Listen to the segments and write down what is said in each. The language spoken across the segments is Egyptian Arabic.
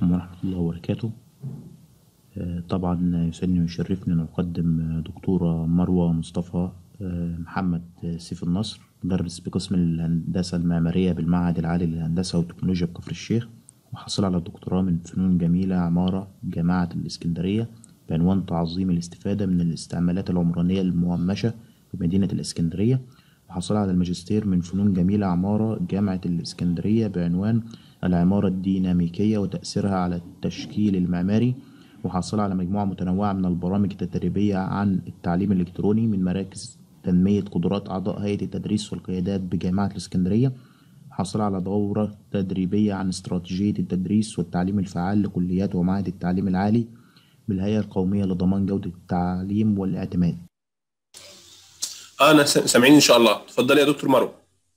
عليكم ورحمة الله وبركاته آه، طبعا يسعدني ويشرفني أن أقدم دكتورة مروة مصطفى آه، محمد سيف النصر مدرس بقسم الهندسة المعمارية بالمعهد العالي للهندسة والتكنولوجيا بكفر الشيخ وحصل على دكتوراه من فنون جميلة عمارة جامعة الإسكندرية بعنوان تعظيم الاستفادة من الاستعمالات العمرانية المهمشة بمدينة الإسكندرية وحصل على الماجستير من فنون جميلة عمارة جامعة الإسكندرية بعنوان العمارة الديناميكية وتأثيرها على التشكيل المعماري وحصل على مجموعة متنوعة من البرامج التدريبية عن التعليم الإلكتروني من مراكز تنمية قدرات أعضاء هيئة التدريس والقيادات بجامعة الإسكندرية حصل على دورة تدريبية عن استراتيجية التدريس والتعليم الفعال لكليات ومعاهد التعليم العالي بالهيئة القومية لضمان جودة التعليم والاعتماد اه انا س- سامعين ان شاء الله اتفضلي يا دكتور مروه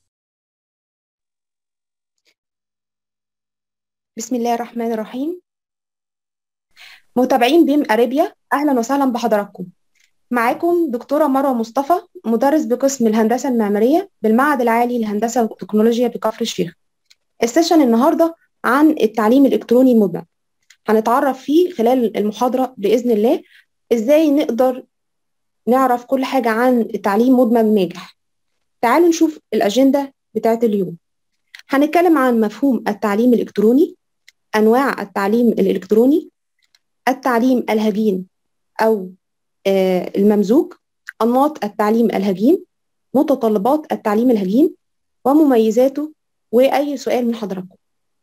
بسم الله الرحمن الرحيم متابعين بيم أريبيا أهلا وسهلا بحضراتكم معاكم دكتورة مروة مصطفى مدرس بقسم الهندسة المعمارية بالمعهد العالي للهندسة والتكنولوجيا بكفر الشيخ السيشن النهاردة عن التعليم الإلكتروني المدمج هنتعرف فيه خلال المحاضرة بإذن الله إزاي نقدر نعرف كل حاجة عن تعليم مدمج ناجح تعالوا نشوف الأجندة بتاعت اليوم هنتكلم عن مفهوم التعليم الإلكتروني أنواع التعليم الإلكتروني التعليم الهجين أو آه، الممزوج أنماط التعليم الهجين متطلبات التعليم الهجين ومميزاته وأي سؤال من حضراتكم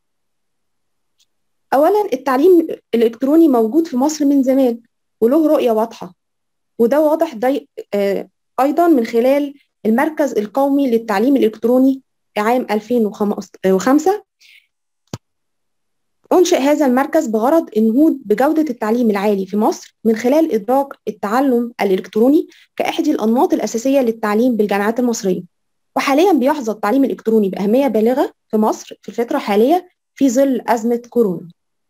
أولا التعليم الإلكتروني موجود في مصر من زمان وله رؤية واضحة وده واضح دي آه، أيضا من خلال المركز القومي للتعليم الإلكتروني عام 2005 أنشئ هذا المركز بغرض النهوض بجودة التعليم العالي في مصر من خلال إدراج التعلم الإلكتروني كإحدى الأنماط الأساسية للتعليم بالجامعات المصرية وحاليا بيحظى التعليم الإلكتروني بأهمية بالغة في مصر في الفترة الحالية في ظل أزمة كورونا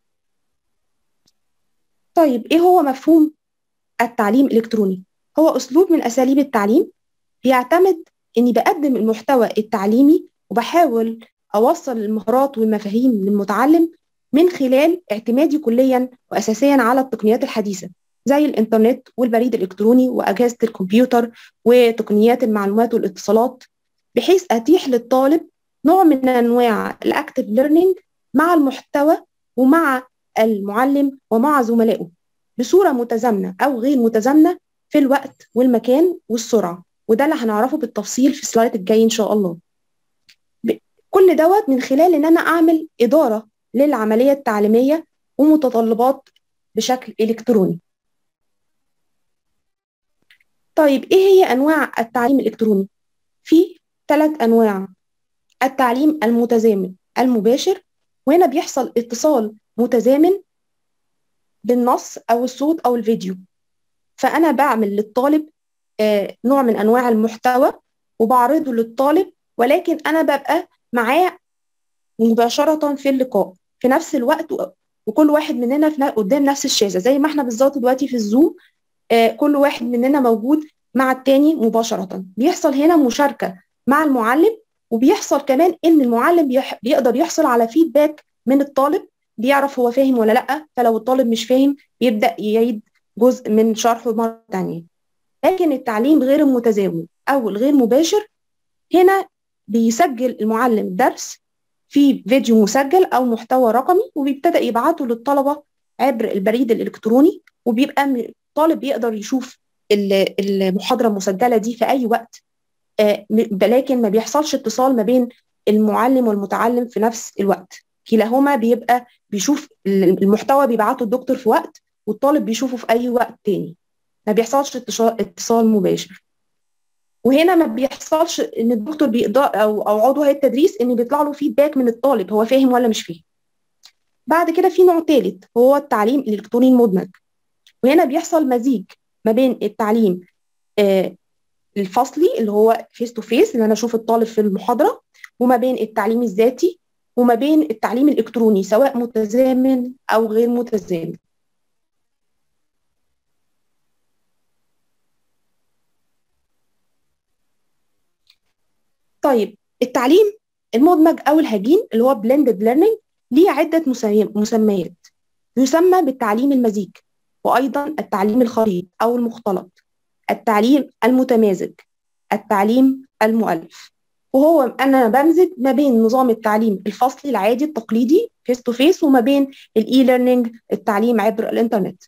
طيب إيه هو مفهوم التعليم الإلكتروني؟ هو أسلوب من أساليب التعليم بيعتمد إني بقدم المحتوى التعليمي وبحاول أوصل المهارات والمفاهيم للمتعلم من خلال اعتمادي كليا وأساسيا على التقنيات الحديثة زي الإنترنت والبريد الإلكتروني وأجهزة الكمبيوتر وتقنيات المعلومات والاتصالات بحيث أتيح للطالب نوع من أنواع الأكتف ليرنينج مع المحتوى ومع المعلم ومع زملائه بصورة متزامنة أو غير متزامنة في الوقت والمكان والسرعة وده اللي هنعرفه بالتفصيل في السلايد الجاي إن شاء الله كل دوت من خلال إن أنا أعمل إدارة للعملية التعليمية ومتطلبات بشكل إلكتروني طيب إيه هي أنواع التعليم الإلكتروني؟ في ثلاث أنواع التعليم المتزامن المباشر وهنا بيحصل اتصال متزامن بالنص أو الصوت أو الفيديو فأنا بعمل للطالب آه، نوع من أنواع المحتوى وبعرضه للطالب ولكن أنا ببقى معاه مباشرة في اللقاء في نفس الوقت و- وكل واحد مننا في ن- قدام نفس الشاشة زي ما احنا بالظبط دلوقتي في الزوم آه، كل واحد مننا موجود مع التاني مباشرة بيحصل هنا مشاركة مع المعلم وبيحصل كمان ان المعلم بيح- بيقدر يحصل على فيدباك من الطالب بيعرف هو فاهم ولا لأ فلو الطالب مش فاهم بيبدأ يعيد جزء من شرحه مرة تانية لكن التعليم غير المتزامن أو الغير مباشر هنا بيسجل المعلم الدرس في فيديو مسجل أو محتوى رقمي وبيبتدأ يبعته للطلبة عبر البريد الإلكتروني وبيبقى م- الطالب يقدر يشوف ال- المحاضرة المسجلة دي في أي وقت آه، م- لكن ما بيحصلش اتصال ما بين المعلم والمتعلم في نفس الوقت كلاهما بيبقى بيشوف ال- المحتوى بيبعته الدكتور في وقت والطالب بيشوفه في أي وقت تاني ما بيحصلش اتصال اتصال مباشر وهنا ما بيحصلش ان الدكتور بيقدر او او عضو هيئه التدريس ان بيطلع له فيدباك من الطالب هو فاهم ولا مش فاهم بعد كده في نوع ثالث هو التعليم الالكتروني المدمج وهنا بيحصل مزيج ما بين التعليم آه الفصلي اللي هو فيس تو فيس اللي انا اشوف الطالب في المحاضره وما بين التعليم الذاتي وما بين التعليم الالكتروني سواء متزامن او غير متزامن طيب التعليم المدمج او الهجين اللي هو blended learning ليه عده مسمي- مسميات يسمى بالتعليم المزيج وأيضا التعليم الخليط أو المختلط التعليم المتمازج التعليم المؤلف وهو أنا بمزج ما بين نظام التعليم الفصلي العادي التقليدي فيس تو فيس وما بين الإي ليرنينج التعليم عبر الإنترنت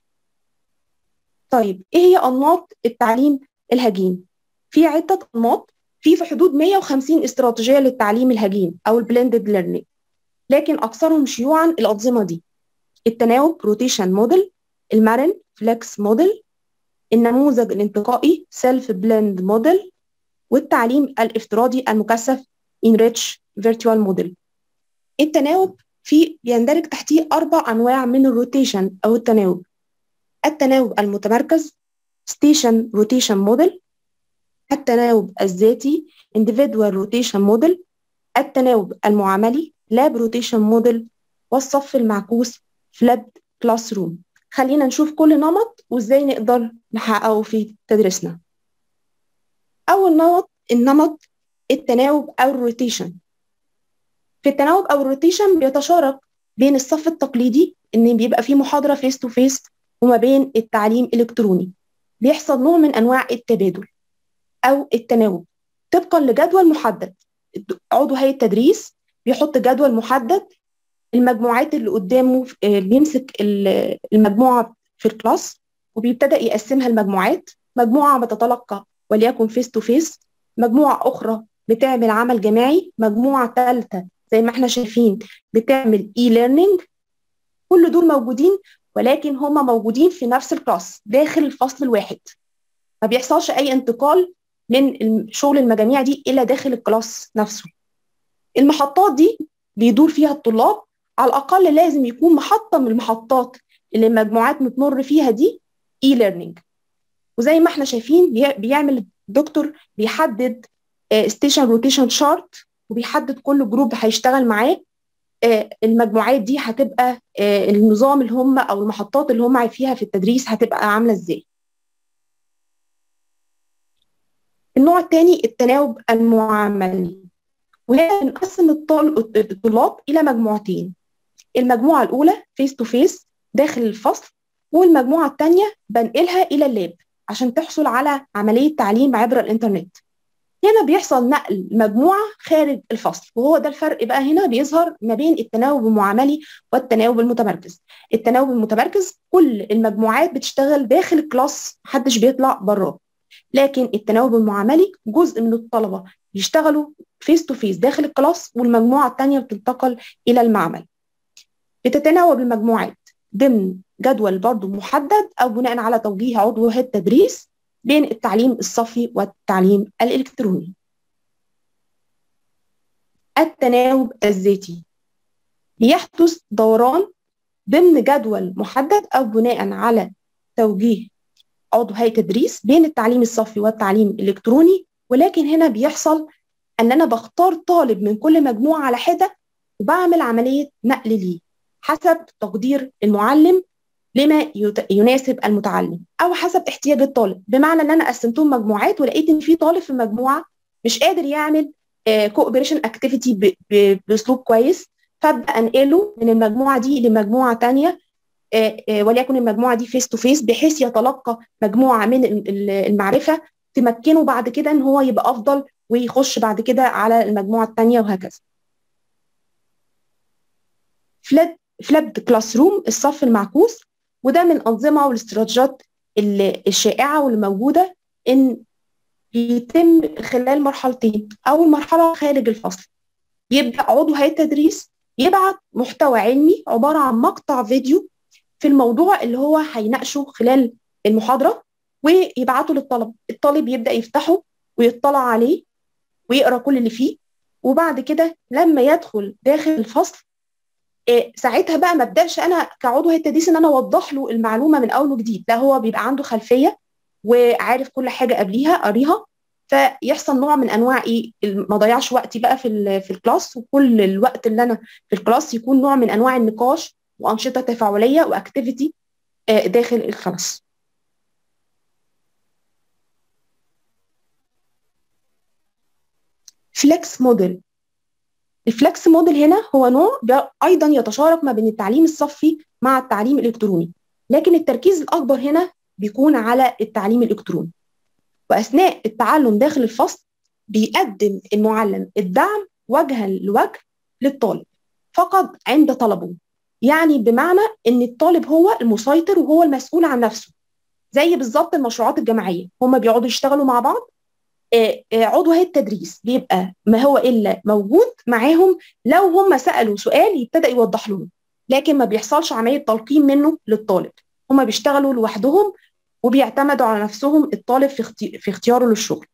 طيب إيه هي أنماط التعليم الهجين؟ في عدة أنماط في في حدود 150 استراتيجية للتعليم الهجين أو البلندد ليرنينج لكن أكثرهم شيوعا الأنظمة دي التناوب روتيشن موديل المرن فليكس موديل النموذج الانتقائي سيلف بلند موديل والتعليم الافتراضي المكثف enrich virtual موديل التناوب في بيندرج تحتيه أربع أنواع من الروتيشن أو التناوب التناوب المتمركز ستيشن روتيشن موديل التناوب الذاتي individual rotation model التناوب المعاملي lab rotation model والصف المعكوس flipped classroom خلينا نشوف كل نمط وازاي نقدر نحققه في تدريسنا أول نمط النمط التناوب أو الروتيشن في التناوب أو الروتيشن بيتشارك بين الصف التقليدي إن بيبقى فيه محاضرة فيس تو فيس وما بين التعليم الإلكتروني بيحصل نوع من أنواع التبادل أو التناوب طبقا لجدول محدد عضو هيئة التدريس بيحط جدول محدد المجموعات اللي قدامه بيمسك المجموعة في الكلاس وبيبتدأ يقسمها لمجموعات مجموعة بتتلقى وليكن فيس تو فيس مجموعة أخرى بتعمل عمل جماعي مجموعة ثالثة زي ما احنا شايفين بتعمل اي ليرنينج كل دول موجودين ولكن هما موجودين في نفس الكلاس داخل الفصل الواحد ما بيحصلش أي انتقال من شغل المجاميع دي إلى داخل الكلاس نفسه المحطات دي بيدور فيها الطلاب على الأقل لازم يكون محطة من المحطات اللي المجموعات بتمر فيها دي اي ليرنينج وزي ما احنا شايفين بيعمل الدكتور بيحدد ستيشن روتيشن شارت وبيحدد كل جروب هيشتغل معاه المجموعات دي هتبقى النظام اللي هم او المحطات اللي هم فيها في التدريس هتبقى عامله ازاي النوع الثاني التناوب المعاملي وهنا بنقسم الطلاب الى مجموعتين المجموعه الاولى فيس تو فيس داخل الفصل والمجموعه الثانيه بنقلها الى اللاب عشان تحصل على عمليه تعليم عبر الانترنت هنا بيحصل نقل مجموعه خارج الفصل وهو ده الفرق بقى هنا بيظهر ما بين التناوب المعاملي والتناوب المتمركز التناوب المتمركز كل المجموعات بتشتغل داخل الكلاس محدش بيطلع براه لكن التناوب المعاملي جزء من الطلبه بيشتغلوا فيس تو فيس داخل الكلاس والمجموعه الثانيه بتنتقل الى المعمل بتتناوب المجموعات ضمن جدول برضه محدد او بناء على توجيه عضو هيئه التدريس بين التعليم الصفي والتعليم الالكتروني التناوب الذاتي يحدث دوران ضمن جدول محدد او بناء على توجيه عضو هيئه تدريس بين التعليم الصفي والتعليم الالكتروني ولكن هنا بيحصل ان انا بختار طالب من كل مجموعه على حده وبعمل عمليه نقل ليه حسب تقدير المعلم لما يناسب المتعلم او حسب احتياج الطالب بمعنى ان انا قسمتهم مجموعات ولقيت ان في طالب في المجموعه مش قادر يعمل كوبريشن اكتيفيتي باسلوب كويس فابدا انقله من المجموعه دي لمجموعه ثانيه وليكن المجموعه دي فيس تو فيس بحيث يتلقى مجموعه من المعرفه تمكنه بعد كده ان هو يبقى افضل ويخش بعد كده على المجموعه الثانيه وهكذا فلاد فلابد كلاس روم الصف المعكوس وده من الانظمه والاستراتيجيات الشائعه واللي موجوده ان بيتم خلال مرحلتين اول مرحله خارج الفصل يبدا عضو هيئه التدريس يبعت محتوى علمي عباره عن مقطع فيديو في الموضوع اللي هو هيناقشه خلال المحاضره ويبعته للطلب الطالب يبدا يفتحه ويطلع عليه ويقرا كل اللي فيه وبعد كده لما يدخل داخل الفصل إيه ساعتها بقى ما ابداش انا كعضو هيئه التدريس ان انا اوضح له المعلومه من اول وجديد لا هو بيبقى عنده خلفيه وعارف كل حاجه قبليها قاريها فيحصل نوع من انواع ايه ما ضيعش وقتي بقى في في الكلاس وكل الوقت اللي انا في الكلاس يكون نوع من انواع النقاش وانشطه تفاعليه واكتيفيتي داخل الكلاس فليكس موديل الفلكس موديل هنا هو نوع ايضا يتشارك ما بين التعليم الصفي مع التعليم الالكتروني لكن التركيز الاكبر هنا بيكون على التعليم الالكتروني واثناء التعلم داخل الفصل بيقدم المعلم الدعم وجها لوجه للطالب فقط عند طلبه يعني بمعنى ان الطالب هو المسيطر وهو المسؤول عن نفسه زي بالظبط المشروعات الجماعيه هم بيقعدوا يشتغلوا مع بعض عضو هيئه التدريس بيبقى ما هو الا موجود معاهم لو هم سالوا سؤال يبتدى يوضح لهم لكن ما بيحصلش عمليه تلقين منه للطالب هم بيشتغلوا لوحدهم وبيعتمدوا على نفسهم الطالب في في اختياره للشغل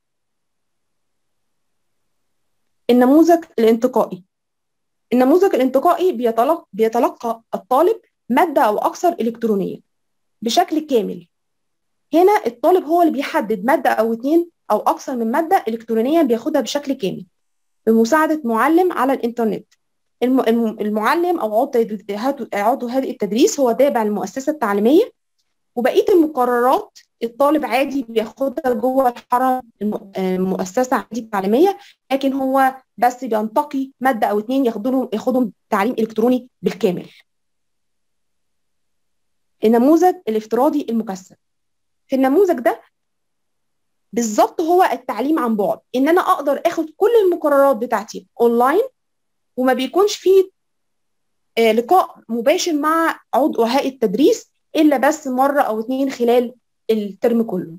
النموذج الانتقائي النموذج الانتقائي بيتلقى, بيتلقى الطالب مادة أو أكثر إلكترونية بشكل كامل هنا الطالب هو اللي بيحدد مادة أو اتنين أو أكثر من مادة إلكترونية بياخدها بشكل كامل بمساعدة معلم على الإنترنت المعلم أو عضو هيئة التدريس هو تابع للمؤسسة التعليمية وبقية المقررات الطالب عادي بياخدها جوه الحرم المؤسسة عادي التعليمية لكن هو بس بينتقي مادة أو اتنين ياخدهم ياخدهم تعليم إلكتروني بالكامل النموذج الافتراضي المكثف في النموذج ده بالظبط هو التعليم عن بعد ان انا اقدر اخد كل المقررات بتاعتي اونلاين وما بيكونش فيه لقاء مباشر مع عضو هيئه التدريس الا بس مره او اتنين خلال الترم كله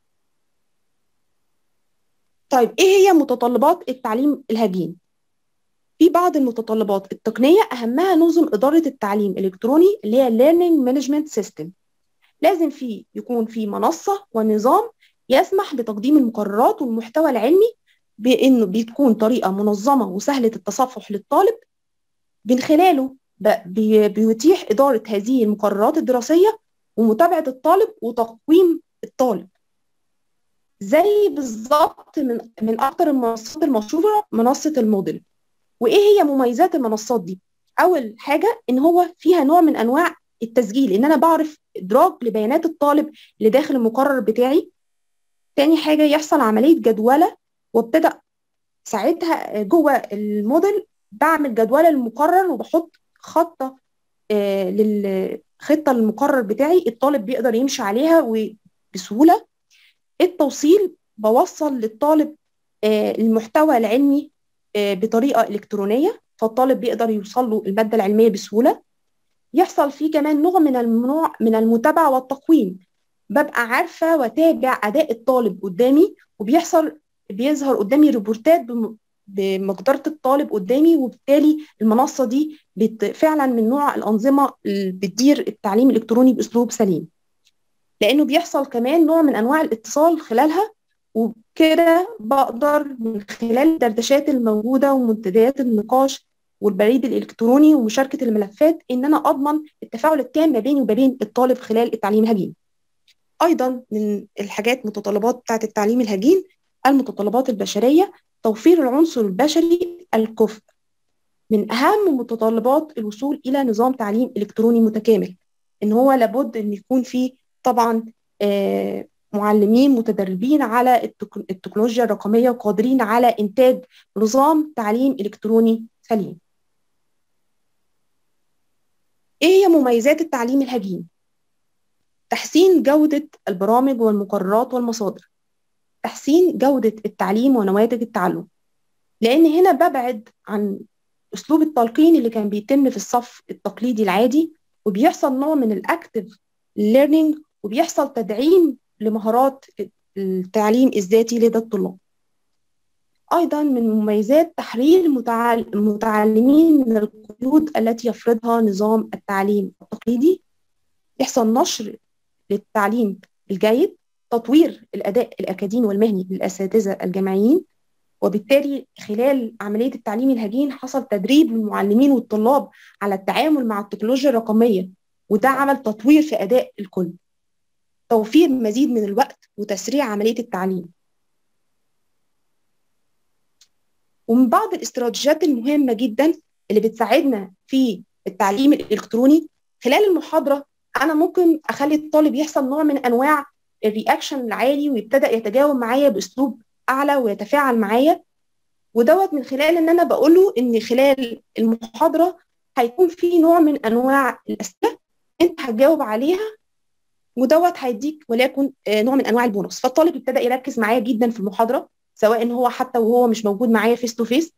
طيب ايه هي متطلبات التعليم الهجين في بعض المتطلبات التقنيه اهمها نظم اداره التعليم الالكتروني اللي هي learning management system لازم فيه يكون في منصه ونظام يسمح بتقديم المقررات والمحتوى العلمي بانه بتكون طريقه منظمه وسهله التصفح للطالب من خلاله بيتيح اداره هذه المقررات الدراسيه ومتابعه الطالب وتقويم الطالب زي بالظبط من من اكتر المنصات المشهوره منصه الموديل وايه هي مميزات المنصات دي اول حاجه ان هو فيها نوع من انواع التسجيل ان انا بعرف ادراج لبيانات الطالب اللي داخل المقرر بتاعي تاني حاجه يحصل عمليه جدوله وابتدى ساعتها جوه الموديل بعمل جدوله للمقرر وبحط خطه آه للخطه للمقرر بتاعي الطالب بيقدر يمشي عليها وبسهوله التوصيل بوصل للطالب آه المحتوى العلمي آه بطريقه الكترونيه فالطالب بيقدر يوصل له الماده العلميه بسهوله يحصل فيه كمان نوع من النوع من المتابعه والتقويم ببقى عارفه واتابع اداء الطالب قدامي وبيحصل بيظهر قدامي ريبورتات بمقدرة الطالب قدامي وبالتالي المنصة دي فعلا من نوع الأنظمة اللي بتدير التعليم الإلكتروني بأسلوب سليم لأنه بيحصل كمان نوع من أنواع الاتصال خلالها وكده بقدر من خلال الدردشات الموجودة ومنتديات النقاش والبريد الإلكتروني ومشاركة الملفات إن أنا أضمن التفاعل التام ما بيني وما بين الطالب خلال التعليم الهجين أيضا من الحاجات متطلبات بتاعة التعليم الهجين المتطلبات البشرية توفير العنصر البشري الكفء من أهم متطلبات الوصول إلى نظام تعليم إلكتروني متكامل إن هو لابد إن يكون فيه طبعا آه معلمين متدربين على التكنولوجيا الرقمية وقادرين على إنتاج نظام تعليم إلكتروني سليم إيه هي مميزات التعليم الهجين؟ تحسين جودة البرامج والمقررات والمصادر تحسين جودة التعليم ونواتج التعلم لأن هنا ببعد عن أسلوب التلقين اللي كان بيتم في الصف التقليدي العادي وبيحصل نوع من الأكتف ليرنينج وبيحصل تدعيم لمهارات التعليم الذاتي لدى الطلاب أيضا من مميزات تحرير المتعلمين من القيود التي يفرضها نظام التعليم التقليدي يحصل نشر للتعليم الجيد تطوير الأداء الأكاديمي والمهني للأساتذة الجامعيين وبالتالي خلال عملية التعليم الهجين حصل تدريب للمعلمين والطلاب على التعامل مع التكنولوجيا الرقمية وده عمل تطوير في أداء الكل توفير مزيد من الوقت وتسريع عملية التعليم ومن بعض الاستراتيجيات المهمة جدا اللي بتساعدنا في التعليم الإلكتروني خلال المحاضرة أنا ممكن أخلي الطالب يحصل نوع من أنواع الرياكشن العالي ويبتدأ يتجاوب معايا بأسلوب أعلى ويتفاعل معايا ودوت من خلال ان انا بقول له ان خلال المحاضره هيكون في نوع من انواع الاسئله انت هتجاوب عليها ودوت هيديك وليكن نوع من انواع البونص فالطالب ابتدى يركز معايا جدا في المحاضره سواء ان هو حتى وهو مش موجود معايا فيس تو فيس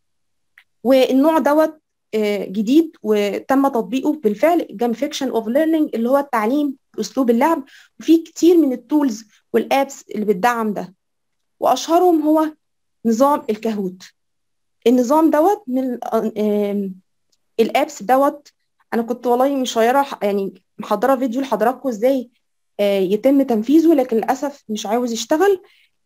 والنوع دوت جديد وتم تطبيقه بالفعل جامفيكشن اوف ليرنينج اللي هو التعليم باسلوب اللعب وفي كتير من التولز والابس اللي بتدعم ده واشهرهم هو نظام الكاهوت النظام دوت من الابس دوت انا كنت والله مشيره يعني محضره فيديو لحضراتكم ازاي يتم تنفيذه لكن للاسف مش عاوز يشتغل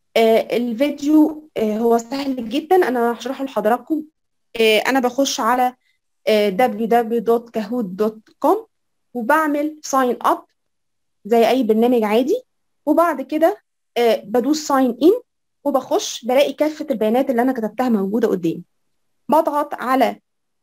الفيديو هو سهل جدا انا هشرحه لحضراتكم انا بخش على www.kahoot.com وبعمل ساين اب زي اي برنامج عادي وبعد كده بدوس ساين ان وبخش بلاقي كافه البيانات اللي انا كتبتها موجوده قدامي بضغط على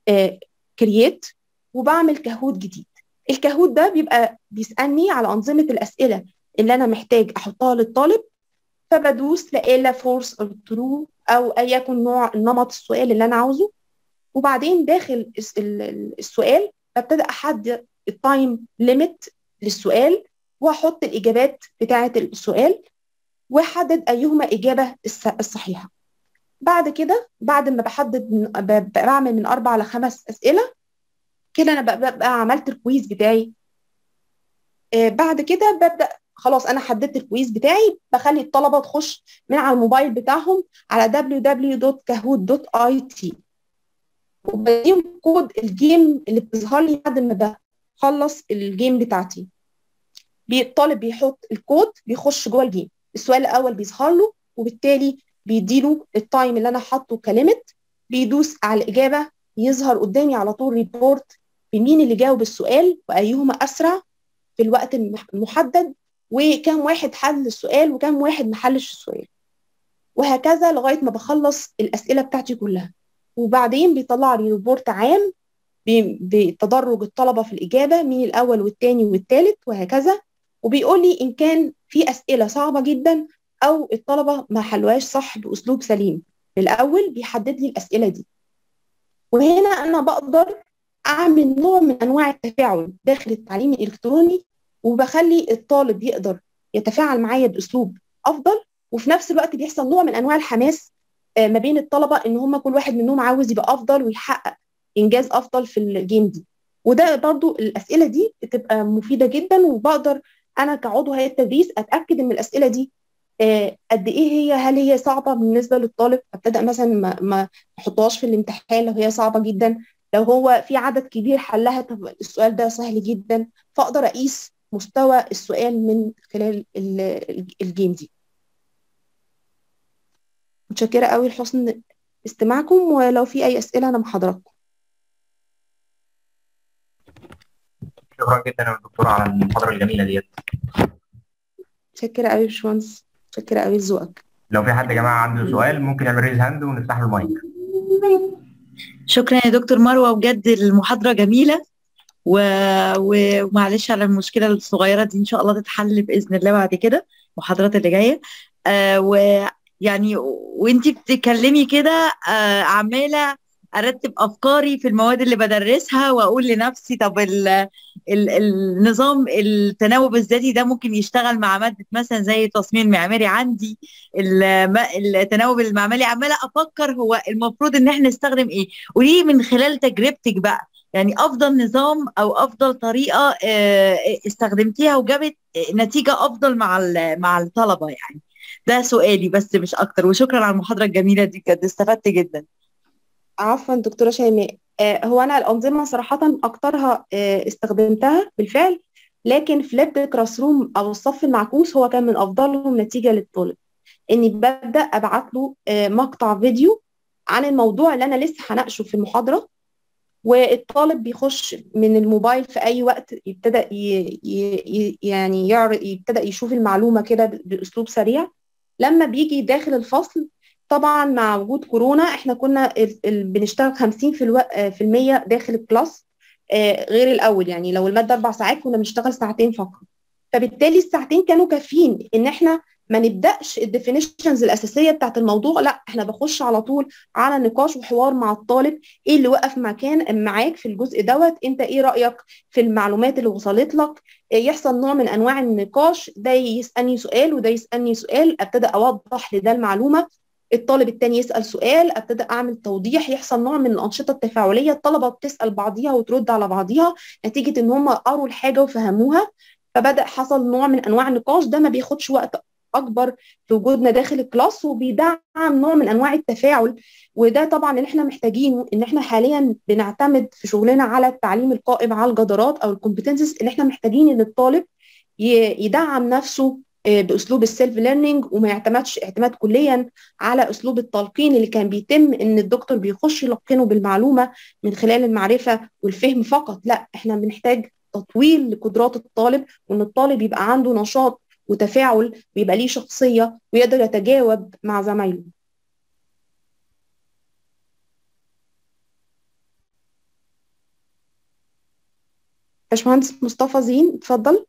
كرييت وبعمل كاهوت جديد الكاهوت ده بيبقى بيسالني على انظمه الاسئله اللي انا محتاج احطها للطالب فبدوس لا فورس او ترو او اي يكن نوع نمط السؤال اللي انا عاوزه وبعدين داخل السؤال ببتدي احدد التايم ليميت للسؤال واحط الاجابات بتاعه السؤال واحدد ايهما اجابه الصحيحه بعد كده بعد ما بحدد من بعمل من اربع لخمس اسئله كده انا ببقى عملت الكويز بتاعي آه بعد كده ببدا خلاص انا حددت الكويز بتاعي بخلي الطلبه تخش من على الموبايل بتاعهم على www.kahoot.it وبديهم كود الجيم اللي بتظهر لي بعد ما بخلص الجيم بتاعتي الطالب بيحط الكود بيخش جوه الجيم السؤال الاول بيظهر له وبالتالي بيديله التايم اللي انا حاطه كليمت بيدوس على الاجابه يظهر قدامي على طول ريبورت بمين اللي جاوب السؤال وايهما اسرع في الوقت المحدد وكم واحد حل السؤال وكم واحد ما حلش السؤال وهكذا لغايه ما بخلص الاسئله بتاعتي كلها وبعدين بيطلع لي ريبورت عام بتدرج الطلبه في الاجابه مين الاول والثاني والثالث وهكذا وبيقول لي ان كان في اسئله صعبه جدا او الطلبه ما حلوهاش صح باسلوب سليم الاول بيحدد لي الاسئله دي وهنا انا بقدر اعمل نوع من انواع التفاعل داخل التعليم الالكتروني وبخلي الطالب يقدر يتفاعل معايا باسلوب افضل وفي نفس الوقت بيحصل نوع من انواع الحماس ما بين الطلبه ان هم كل واحد منهم عاوز يبقى افضل ويحقق انجاز افضل في الجيم دي وده برضو الاسئله دي بتبقى مفيده جدا وبقدر انا كعضو هيئه التدريس اتاكد ان الاسئله دي قد ايه هي هل هي صعبه بالنسبه للطالب ابتدى مثلا ما ما احطهاش في الامتحان لو هي صعبه جدا لو هو في عدد كبير حلها طب السؤال ده سهل جدا فاقدر اقيس مستوى السؤال من خلال الجيم دي متشكره قوي لحسن استماعكم ولو في اي اسئله انا محاضراتكم شكرا جدا يا دكتوره على المحاضره الجميله ديت متشكره قوي يا باشمهندس متشكره قوي لذوقك لو في حد يا جماعه عنده سؤال ممكن يعمل ريز هاند ونفتح له المايك شكرا يا دكتور مروه بجد المحاضره جميله و... ومعلش على المشكله الصغيره دي ان شاء الله تتحل باذن الله بعد كده المحاضرات اللي جايه آه ويعني وانتي بتتكلمي كده آه عماله ارتب افكاري في المواد اللي بدرسها واقول لنفسي طب ال ال النظام التناوب الذاتي ده ممكن يشتغل مع ماده مثلا زي التصميم المعماري عندي التناوب المعماري عماله افكر هو المفروض ان احنا نستخدم ايه ودي من خلال تجربتك بقى يعني افضل نظام او افضل طريقه استخدمتيها وجابت نتيجه افضل مع مع الطلبه يعني ده سؤالي بس مش اكتر وشكرا على المحاضره الجميله دي بجد استفدت جدا عفوا دكتوره شيماء آه هو انا الانظمه صراحه اكترها آه استخدمتها بالفعل لكن فليبد كلاس روم او الصف المعكوس هو كان من افضلهم نتيجه للطالب اني ببدا ابعت له آه مقطع فيديو عن الموضوع اللي انا لسه هناقشه في المحاضره والطالب بيخش من الموبايل في اي وقت يبتدى يعني يعرض يبتدى يشوف المعلومه كده باسلوب سريع لما بيجي داخل الفصل طبعا مع وجود كورونا احنا كنا بنشتغل 50 في, الو... في المية داخل الكلاس غير الاول يعني لو الماده اربع ساعات كنا بنشتغل ساعتين فقط فبالتالي الساعتين كانوا كافيين ان احنا ما نبداش الديفينيشنز الاساسيه بتاعت الموضوع لا احنا بخش على طول على نقاش وحوار مع الطالب ايه اللي وقف مكان معاك في الجزء دوت انت ايه رايك في المعلومات اللي وصلت لك إيه يحصل نوع من انواع النقاش ده يسالني سؤال وده يسالني سؤال ابتدى اوضح لده المعلومه الطالب التاني يسال سؤال ابتدى اعمل توضيح يحصل نوع من الانشطه التفاعليه الطلبه بتسال بعضيها وترد على بعضيها نتيجه ان هم قروا الحاجه وفهموها فبدا حصل نوع من انواع النقاش ده ما بياخدش وقت اكبر في وجودنا داخل الكلاس وبيدعم نوع من انواع التفاعل وده طبعا اللي احنا محتاجينه ان احنا حاليا بنعتمد في شغلنا على التعليم القائم على الجدارات او الكومبتنسز اللي احنا محتاجين ان الطالب يدعم نفسه باسلوب السيلف ليرنينج وما يعتمدش اعتماد كليا على اسلوب التلقين اللي كان بيتم ان الدكتور بيخش يلقنه بالمعلومه من خلال المعرفه والفهم فقط لا احنا بنحتاج تطويل لقدرات الطالب وان الطالب يبقى عنده نشاط وتفاعل ويبقى ليه شخصيه ويقدر يتجاوب مع زمايله باشمهندس مصطفى زين اتفضل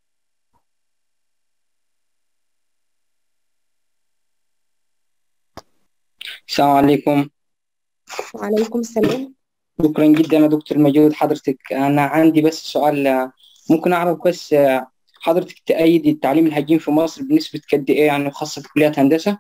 السلام عليكم وعليكم السلام شكرا جدا يا دكتور مجهود حضرتك انا عندي بس سؤال ممكن اعرف بس حضرتك تأيد التعليم الهجين في مصر بنسبة قد ايه يعني خاصة في كليات هندسة؟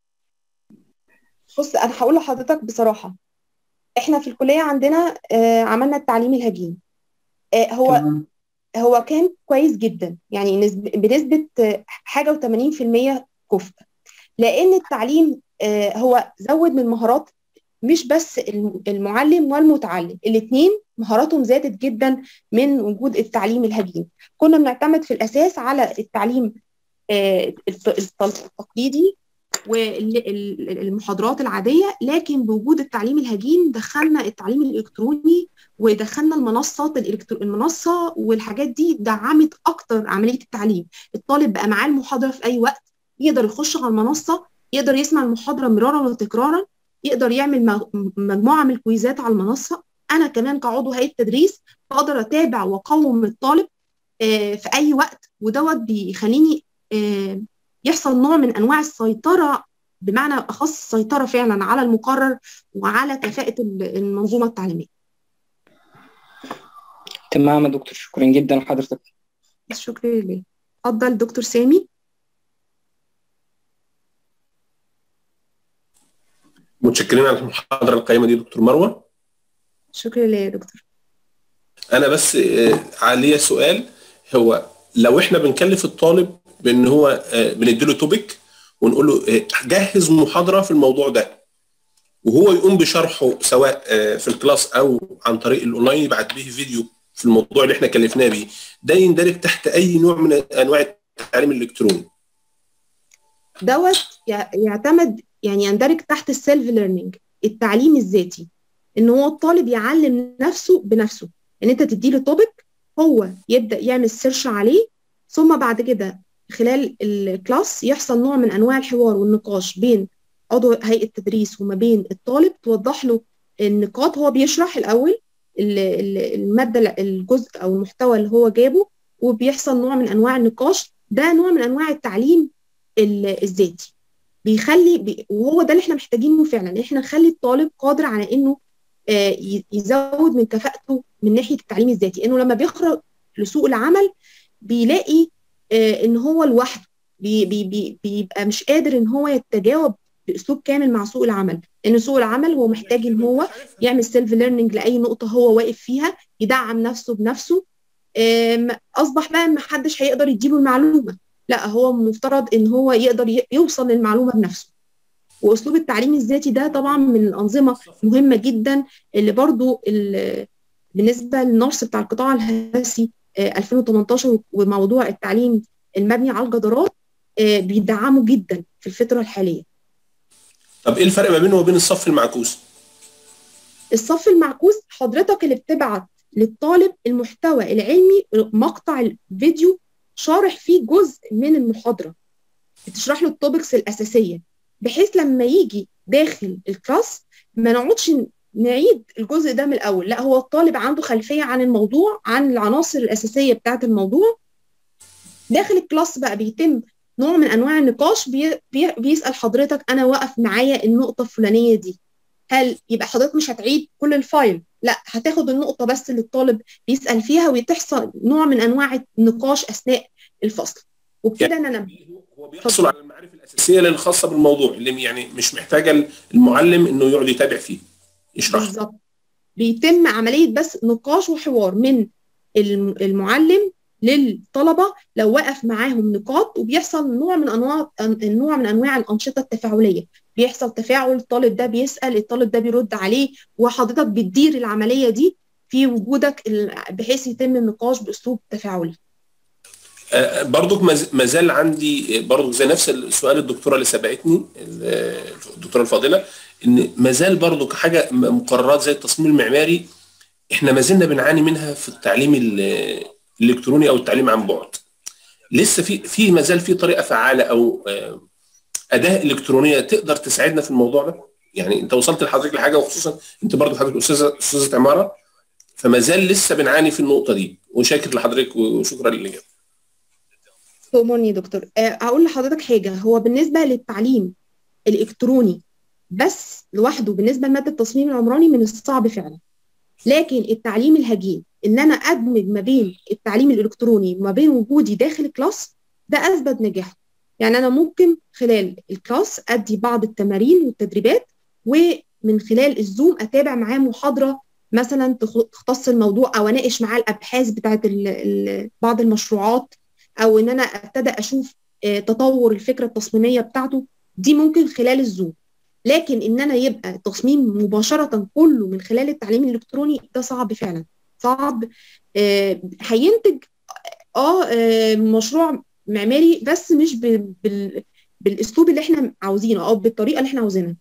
بص انا هقول لحضرتك بصراحة احنا في الكلية عندنا آه عملنا التعليم الهجين آه هو تمام. هو كان كويس جدا يعني نسب بنسبة آه، حاجة و80% كفء لأن التعليم آه، هو زود من مهارات مش بس الم- المعلم والمتعلم الاثنين مهاراتهم زادت جدا من وجود التعليم الهجين كنا بنعتمد في الأساس على التعليم آه، الت- الت- التقليدي والمحاضرات العادية لكن بوجود التعليم الهجين دخلنا التعليم الإلكتروني ودخلنا المنصات الإلكترو... المنصة والحاجات دي دعمت أكتر عملية التعليم الطالب بقى معاه المحاضرة في أي وقت يقدر يخش على المنصة يقدر يسمع المحاضرة مرارا وتكرارا يقدر يعمل م- مجموعة من الكويزات على المنصة أنا كمان كعضو هيئة تدريس بقدر أتابع وأقوم الطالب آه، في أي وقت ودوت بيخليني آه، يحصل نوع من أنواع السيطرة بمعنى أخص السيطرة فعلا على المقرر وعلى كفاءة ال- المنظومة التعليمية تمام يا دكتور شكرا جدا لحضرتك شكرا لله اتفضل دكتور سامي متشكرين على المحاضره القيمه دي دكتور مروه شكرا لله يا دكتور انا بس آه، عليا سؤال هو لو احنا بنكلف الطالب بان هو آه، بنديله توبيك ونقول له آه، جهز محاضره في الموضوع ده وهو يقوم بشرحه سواء آه، في الكلاس او عن طريق الاونلاين يبعت به فيديو في الموضوع اللي احنا كلفناه بيه ده يندرج تحت اي نوع من انواع التعليم الالكتروني دوت يع- يعتمد يعني يندرج تحت السيلف ليرنينج التعليم الذاتي ان هو الطالب يعلم نفسه بنفسه ان انت تديله توبيك هو يبدا يعمل سيرش عليه ثم بعد كده خلال الكلاس يحصل نوع من انواع الحوار والنقاش بين عضو هيئه التدريس وما بين الطالب توضح له النقاط هو بيشرح الاول ال- ال- الماده الجزء او المحتوى اللي هو جابه وبيحصل نوع من انواع النقاش ده نوع من انواع التعليم ال- الذاتي بيخلي بي وهو ده اللي احنا محتاجينه فعلا ان احنا نخلي الطالب قادر على انه آه، ي- يزود من كفاءته من ناحيه التعليم الذاتي انه لما بيخرج لسوق العمل بيلاقي آه، ان هو لوحده بي بي بي بيبقى مش قادر ان هو يتجاوب باسلوب كامل مع سوق العمل لان سوق العمل هو محتاج ان هو يعمل سيلف ليرنينج لاي نقطه هو واقف فيها يدعم نفسه بنفسه آم، اصبح بقى ما حدش هيقدر يديله المعلومه لا هو مفترض ان هو يقدر ي- يوصل للمعلومه بنفسه واسلوب التعليم الذاتي ده طبعا من الانظمه مهمه جدا اللي برضو ال- بالنسبه للنص بتاع القطاع الهندسي آه، 2018 وموضوع التعليم المبني على الجدارات آه، بيدعموا جدا في الفتره الحاليه طب ايه الفرق ما بينه وبين الصف المعكوس الصف المعكوس حضرتك اللي بتبعت للطالب المحتوى العلمي مقطع الفيديو شارح فيه جزء من المحاضرة بتشرح له التوبكس الأساسية بحيث لما يجي داخل الكلاس ما نقعدش نعيد الجزء ده من الأول لا هو الطالب عنده خلفية عن الموضوع عن العناصر الأساسية بتاعة الموضوع داخل الكلاس بقى بيتم نوع من انواع النقاش بي بي بيسال حضرتك انا واقف معايا النقطه الفلانيه دي هل يبقى حضرتك مش هتعيد كل الفايل لا هتاخد النقطه بس اللي الطالب بيسال فيها وتحصل نوع من انواع النقاش اثناء الفصل وبكده انا نبه هو بيحصل على المعارف الاساسيه اللي الخاصه بالموضوع اللي يعني مش محتاجه المعلم انه يقعد يتابع فيه يشرح بالظبط بيتم عمليه بس نقاش وحوار من الم- المعلم للطلبه لو وقف معاهم نقاط وبيحصل نوع من انواع نوع من انواع الانشطه التفاعليه بيحصل تفاعل الطالب ده بيسال الطالب ده بيرد عليه وحضرتك بتدير العمليه دي في وجودك ال- بحيث يتم النقاش باسلوب تفاعلي آه، برضك مز- ما زال عندي آه، برضك زي نفس السؤال الدكتوره اللي سبقتني ال- الدكتوره الفاضله ان ما زال برضك حاجه م- مقررات زي التصميم المعماري احنا ما زلنا بنعاني منها في التعليم ال- الالكتروني او التعليم عن بعد لسه في في ما زال في طريقه فعاله او آه، اداه الكترونيه تقدر تساعدنا في الموضوع ده يعني انت وصلت لحضرتك لحاجه وخصوصا انت برضو حضرتك استاذه استاذه عماره فما زال لسه بنعاني في النقطه دي وشاكر لحضرتك وشكرا للاجابه تؤمرني يا دكتور آه، هقول لحضرتك حاجه هو بالنسبه للتعليم الالكتروني بس لوحده بالنسبه لماده التصميم العمراني من الصعب فعلا لكن التعليم الهجين ان انا ادمج ما بين التعليم الالكتروني وما بين وجودي داخل الكلاس ده اثبت نجاحه يعني انا ممكن خلال الكلاس ادي بعض التمارين والتدريبات ومن خلال الزوم اتابع معاه محاضره مثلا تخ- تختص الموضوع او اناقش معاه الابحاث بتاعت ال- ال- بعض المشروعات او ان انا ابتدى اشوف آه، تطور الفكره التصميميه بتاعته دي ممكن خلال الزوم لكن ان انا يبقى تصميم مباشره كله من خلال التعليم الالكتروني ده صعب فعلا صعب آه، هينتج اه آه، مشروع معماري بس مش ب- بال بالاسلوب اللي احنا عاوزينه او بالطريقه اللي احنا عاوزينها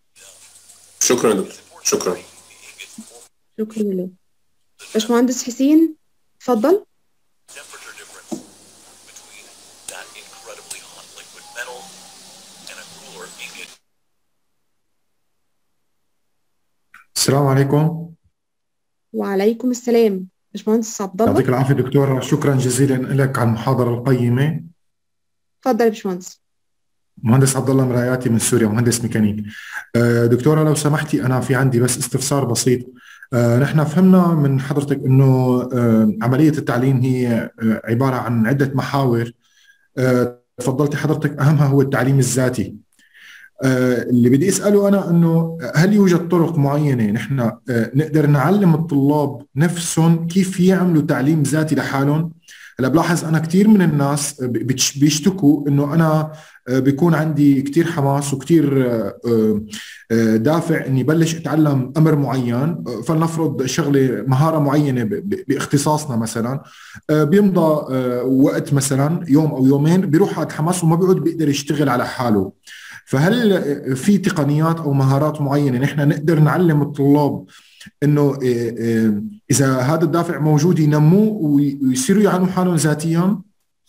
شكرا يا دكتور شكرا شكرا لله باشمهندس حسين اتفضل temperature difference between that incredibly hot liquid metal and a cooler ingot السلام عليكم وعليكم السلام باشمهندس عبد الله يعطيك العافية دكتورة شكرا جزيلا لك على المحاضرة القيمة اتفضل يا باشمهندس مهندس عبد الله مراياتي من سوريا مهندس ميكانيك آه، دكتورة لو سمحتي أنا في عندي بس استفسار بسيط آه، نحن فهمنا من حضرتك أنه آه، عملية التعليم هي آه، عبارة عن عدة محاور آه، تفضلتي حضرتك أهمها هو التعليم الذاتي آه، اللي بدي اساله انا انه هل يوجد طرق معينه نحن آه، نقدر نعلم الطلاب نفسهم كيف يعملوا تعليم ذاتي لحالهم هلا بلاحظ انا كثير من الناس بتش- بيشتكوا انه انا آه، بيكون عندي كثير حماس وكثير دافع اني بلش اتعلم امر معين آه، فلنفرض شغله مهاره معينه ب- ب- باختصاصنا مثلا آه، بيمضى آه، وقت مثلا يوم او يومين بيروح هذا الحماس وما بيعود بيقدر يشتغل على حاله فهل في تقنيات او مهارات معينه نحن نقدر نعلم الطلاب انه إيه، إيه، اذا هذا الدافع موجود ينموه وي- ويصيروا يعلموا حالهم ذاتيا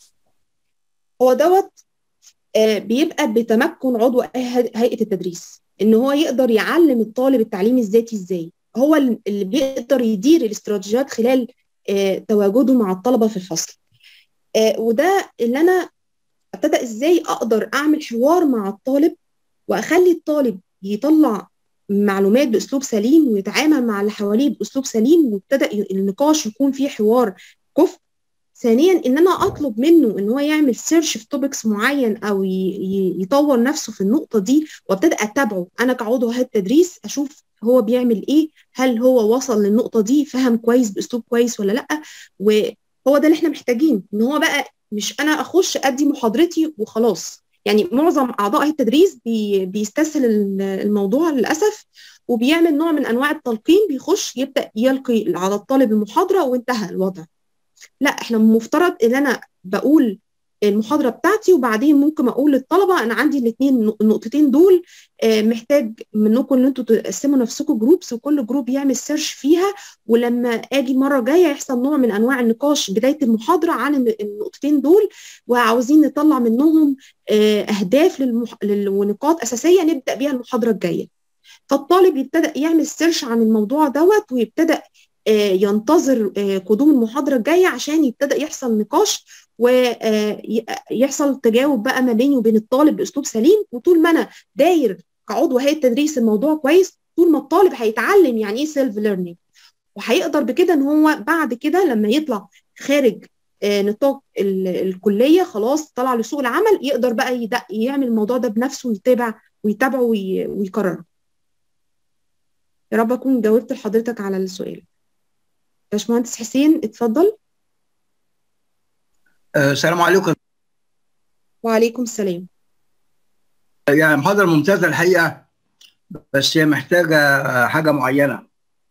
هو دوت آه، بيبقى بتمكن عضو هي- هيئة التدريس ان هو يقدر يعلم الطالب التعليم الذاتي ازاي هو اللي بيقدر يدير الاستراتيجيات خلال آه، تواجده مع الطلبة في الفصل آه، وده اللي انا ابتدى ازاي اقدر اعمل حوار مع الطالب واخلي الطالب يطلع معلومات باسلوب سليم ويتعامل مع اللي حواليه باسلوب سليم وابتدى ي- النقاش يكون فيه حوار كفء ثانيا ان انا اطلب منه ان هو يعمل سيرش في توبكس معين او ي- ي- يطور نفسه في النقطه دي وابتدي اتابعه انا كعضو هيئه تدريس اشوف هو بيعمل ايه هل هو وصل للنقطه دي فهم كويس باسلوب كويس ولا لا وهو ده اللي احنا محتاجين ان هو بقى مش انا اخش ادي محاضرتي وخلاص يعني معظم اعضاء هيئه التدريس بي بيستسهل ال- الموضوع للاسف وبيعمل نوع من انواع التلقين بيخش يبدا يلقي على الطالب المحاضره وانتهى الوضع لا احنا مفترض ان انا بقول المحاضره بتاعتي وبعدين ممكن اقول للطلبه انا عندي الاثنين النقطتين دول آه، محتاج منكم ان انتوا تقسموا نفسكم جروبس وكل جروب يعمل سيرش فيها ولما اجي المره الجايه يحصل نوع من انواع النقاش بدايه المحاضره عن الن- النقطتين دول وعاوزين نطلع منهم آه، اهداف للمح... لل... ونقاط اساسيه نبدا بيها المحاضره الجايه فالطالب يبتدأ يعمل سيرش عن الموضوع دوت ويبتدأ آه، ينتظر آه، قدوم المحاضرة الجاية عشان يبتدأ يحصل نقاش ويحصل تجاوب بقى ما بيني وبين الطالب بأسلوب سليم وطول ما أنا داير كعضو هيئة تدريس الموضوع كويس طول ما الطالب هيتعلم يعني إيه سيلف ليرنينج وهيقدر بكده إن هو بعد كده لما يطلع خارج آه، نطاق ال- الكلية خلاص طلع لسوق العمل يقدر بقى يدق يعمل الموضوع ده بنفسه ويتابع ويتابعه وي- ويكرره يا رب أكون جاوبت لحضرتك على السؤال باشمهندس حسين اتفضل آه، السلام عليكم وعليكم السلام يعني محاضرة ممتازة الحقيقة بس هي محتاجة آه، حاجة معينة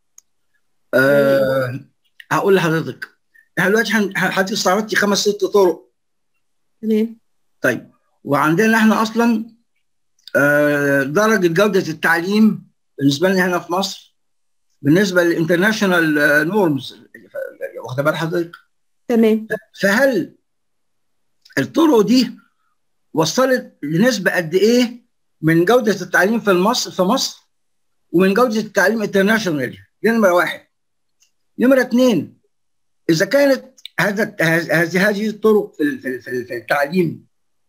أه هقول لحضرتك احنا دلوقتي هن- حضرتك استعرضتي خمس ست طرق تمام طيب وعندنا احنا اصلا آه، درجة جودة التعليم بالنسبة لنا هنا في مصر بالنسبة للانترناشونال نورمز واخده بال حضرتك تمام فهل الطرق دي وصلت لنسبة قد ايه من جودة التعليم في مصر في مصر ومن جودة التعليم انترناشونال دي نمرة واحد نمرة اثنين إذا كانت هذا هذه هذه الطرق في ال- في ال- في ال- في التعليم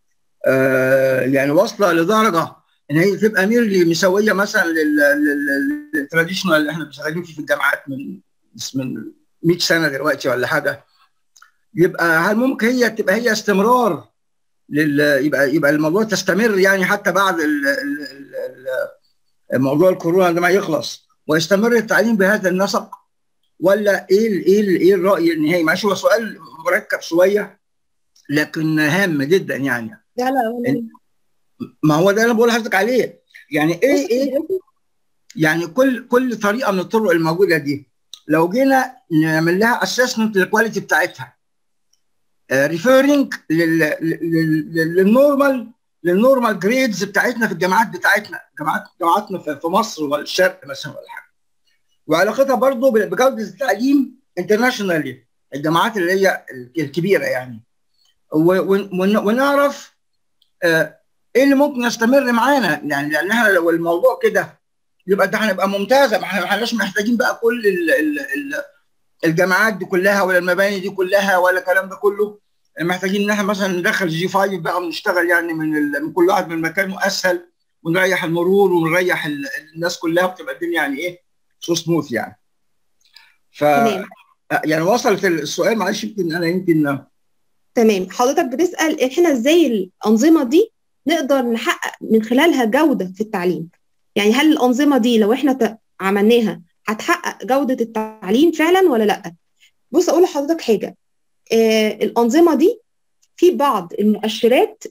آه يعني واصلة لدرجة إن هي تبقى نيرلي مسوية مثلا للتراديشنال اللي احنا شغالين فيه في الجامعات من من 100 سنة دلوقتي ولا حاجة يبقى هل ممكن هي تبقى هي استمرار لل يبقى يبقى الموضوع تستمر يعني حتى بعد ال- ال- ال- ال- موضوع الكورونا ده ما يخلص ويستمر التعليم بهذا النسق ولا ايه ال- ايه ال- ايه الراي النهائي؟ معلش هو سؤال مركب شويه لكن هام جدا يعني لا لا ولا ما هو ده اللي بقول لحضرتك عليه يعني ايه ايه يعني كل كل طريقه من الطرق الموجوده دي لو جينا نعمل لها اسسمنت للكواليتي بتاعتها ريفيرنج للنورمال للنورمال جريدز بتاعتنا في الجامعات بتاعتنا جامعات جامعاتنا في في مصر والشرق مثلا ولا حاجه وعلاقتها برضه بجوده التعليم انترناشونالي الجامعات اللي هي الكبيره يعني و- ون- ونعرف آه، ايه اللي ممكن يستمر معانا يعني لان احنا لو الموضوع كده يبقى ده هنبقى ممتازه ما احنا ما احناش محتاجين بقى كل ال ال ال الجامعات دي كلها ولا المباني دي كلها ولا الكلام ده كله محتاجين ان احنا مثلا ندخل جي 5 بقى ونشتغل يعني من ال... من كل واحد من مكانه اسهل ونريح المرور ونريح ال... الناس كلها بتبقى الدنيا يعني ايه سو سموث يعني ف تمام يعني وصلت السؤال معلش يمكن انا يمكن تمام حضرتك بتسأل احنا ازاي الأنظمة دي نقدر نحقق من خلالها جودة في التعليم يعني هل الأنظمة دي لو احنا ت- عملناها هتحقق جودة التعليم فعلا ولا لا بص أقول لحضرتك حاجة آه الأنظمة دي في بعض المؤشرات